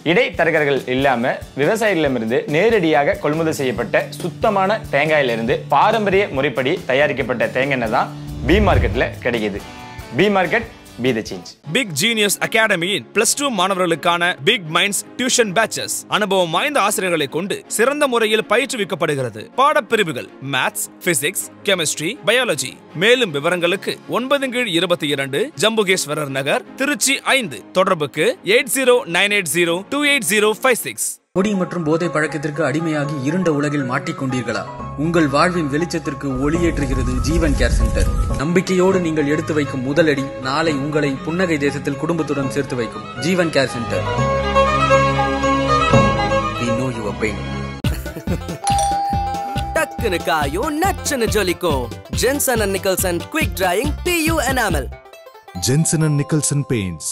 இடைத்தரகர்கள் இல்லாம விவசாயிகளிடமிருந்து நேரடியாக கொள்முதல் செய்யப்பட்ட சுத்தமான தேங்காயிலிருந்து பாரம்பரிய முறைப்படி தயாரிக்கப்பட்ட தேங்காய் எண்ணெய் தான் பி மார்க்கெட்ல கிடைக்குது B market B the change big genius அகாடமியின் பிளஸ் டூ மாணவர்களுக்கான பிக் மைண்ட்ஸ் டியூஷன் பேச்சஸ் அனுபவம் வாய்ந்த ஆசிரியர்களை கொண்டு சிறந்த முறையில் பயிற்றுவிக்கப்படுகிறது பாடப்பிரிவுகள் மேத்ஸ் பிசிக்ஸ் கெமிஸ்ட்ரி பயாலஜி மேலும் விவரங்களுக்கு ஒன்பது கீழ் இருபத்தி இரண்டு ஜம்புகேஸ்வரர் நகர் திருச்சி ஐந்து தொடர்புக்கு eight zero nine eight zero two eight zero five six குடி மற்றும் போதை பழக்கத்திற்கு அடிமையாகி இருண்ட உலகில் மாட்டிக்கொண்டீர்களா உங்கள் வாழ்வின் வெளிச்சத்திற்கு ஒளியேற்றுகிறது ஜீவன் கேர் சென்டர் நம்பிக்கையோடு நீங்கள் எடுத்து வைக்கும் முதலடி நாளை உங்களை புன்னகை தேசத்தில் குடும்பத்துடன் சேர்த்து வைக்கும் Jeevan care centre We know your pain. டக்குனு காயும் நச்சுன்னு ஜொலிக்கும் Jensen and Nicholson quick drying PU enamel Jensen and Nicholson Paints.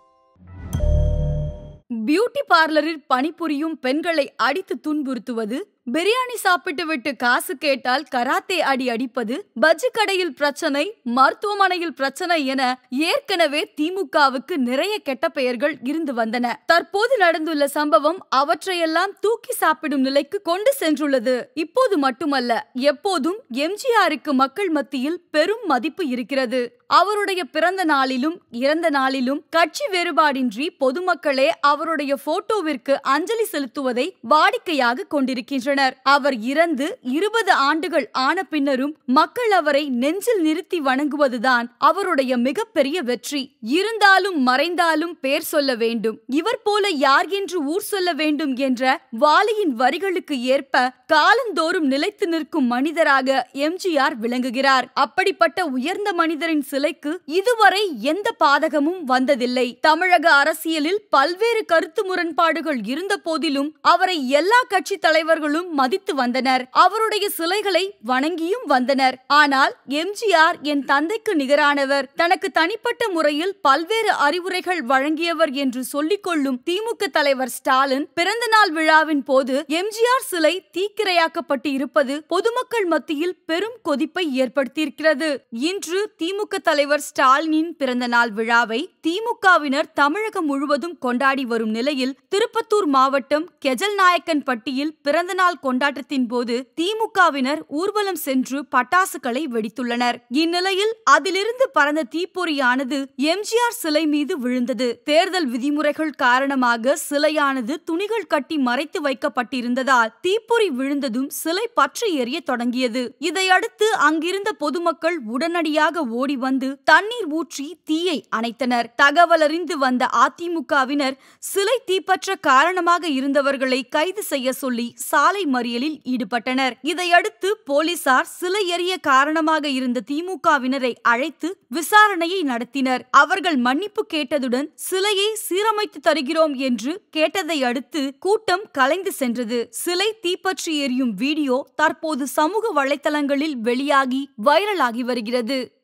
Beauty பார்லரில் பணிபுரியும் பெண்களை அடித்து துன்புறுத்துவது பிரியாணி சாப்பிட்டு விட்டு காசு கேட்டால் கராத்தே அடி அடிப்பது பஜ்ஜி கடையில் பிரச்சனை மருத்துவமனையில் பிரச்சனை என ஏற்கனவே திமுகவுக்கு நிறைய கெட்ட பெயர்கள் இருந்து வந்தன தற்போது நடந்துள்ள சம்பவம் அவற்றையெல்லாம் தூக்கி சாப்பிடும் நிலைக்கு கொண்டு சென்றுள்ளது இப்போது மட்டுமல்ல எப்போதும் எம்ஜிஆருக்கு மக்கள் மத்தியில் பெரும் மதிப்பு இருக்கிறது அவருடைய பிறந்த நாளிலும் இறந்த நாளிலும் கட்சி வேறுபாடின்றி பொதுமக்களே அவருடைய போட்டோவிற்கு அஞ்சலி செலுத்துவதை வாடிக்கையாக கொண்டிருக்கின்றனர் அவர் இறந்து இருபது ஆண்டுகள் ஆன பின்னரும் மக்கள் அவரை நெஞ்சில் நிறுத்தி வணங்குவதுதான் அவருடைய மிகப்பெரிய வெற்றி இருந்தாலும் மறைந்தாலும் பேர் சொல்ல வேண்டும் இவர் போல யார் என்று ஊர் சொல்ல வேண்டும் என்ற வாலியின் வரிகளுக்கு ஏற்ப காலந்தோறும் நிலைத்து நிற்கும் மனிதராக எம்ஜிஆர் விளங்குகிறார் அப்படிப்பட்ட உயர்ந்த மனிதரின் சிலைக்கு இதுவரை எந்த பாதகமும் வந்ததில்லை தமிழக அரசியலில் பல்வேறு கருத்து முரண்பாடுகள் இருந்த போதிலும் அவரை எல்லா கட்சி தலைவர்களும் மதித்து வந்தனர் அவருடைய சிலைகளை வணங்கியும் வந்தனர் ஆனால் எம்ஜிஆர் என் தந்தைக்கு நிகரானவர் தனக்கு தனிப்பட்ட முறையில் பல்வேறு அறிவுரைகள் வழங்கியவர் என்று சொல்லிக் கொள்ளும் திமுக தலைவர் ஸ்டாலின் பிறந்த நாள் விழாவின் போது எம்ஜிஆர் சிலை தீக்கிரையாக்கப்பட்டு இருப்பது பொதுமக்கள் மத்தியில் பெரும் கொதிப்பை ஏற்படுத்தியிருக்கிறது இன்று திமுக தலைவர் ஸ்டாலினின் பிறந்த நாள் விழாவை திமுகவினர் தமிழகம் முழுவதும் கொண்டாடி வரும் நிலையில் திருப்பத்தூர் மாவட்டம் கெஜல் நாயக்கன் பட்டியில் பிறந்த நாள் கொண்டாட்டத்தின் போது திமுகவினர் ஊர்வலம் சென்று பட்டாசுகளை வெடித்துள்ளனர் இந்நிலையில் அதிலிருந்து பறந்த தீப்பொறியானது எம்ஜிஆர் சிலை மீது விழுந்தது தேர்தல் விதிமுறைகள் காரணமாக சிலையானது துணிகள் கட்டி மறைத்து வைக்கப்பட்டிருந்ததால் தீப்பொறி விழுந்ததும் சிலை பற்றி எரிய தொடங்கியது இதையடுத்து அங்கிருந்த பொதுமக்கள் உடனடியாக ஓடி வந்து தண்ணீர் ஊற்றி தீயை அணைத்தனர் தகவலறிந்து வந்த அதிமுகவினர் சிலை தீப்பற்ற காரணமாக இருந்தவர்களை கைது செய்ய சொல்லி சாலை மறியலில் ஈடுபட்டனர் இதையடுத்து போலீசார் சிலை எரிய காரணமாக இருந்த திமுகவினரை அழைத்து விசாரணையை நடத்தினர் அவர்கள் மன்னிப்பு கேட்டதுடன் சிலையை சீரமைத்து தருகிறோம் என்று கேட்டதை அடுத்து கூட்டம் கலைந்து சென்றது சிலை தீப்பற்றி எரியும் வீடியோ தற்போது சமூக வலைத்தளங்களில் வெளியாகி வைரலாகி வருகிறது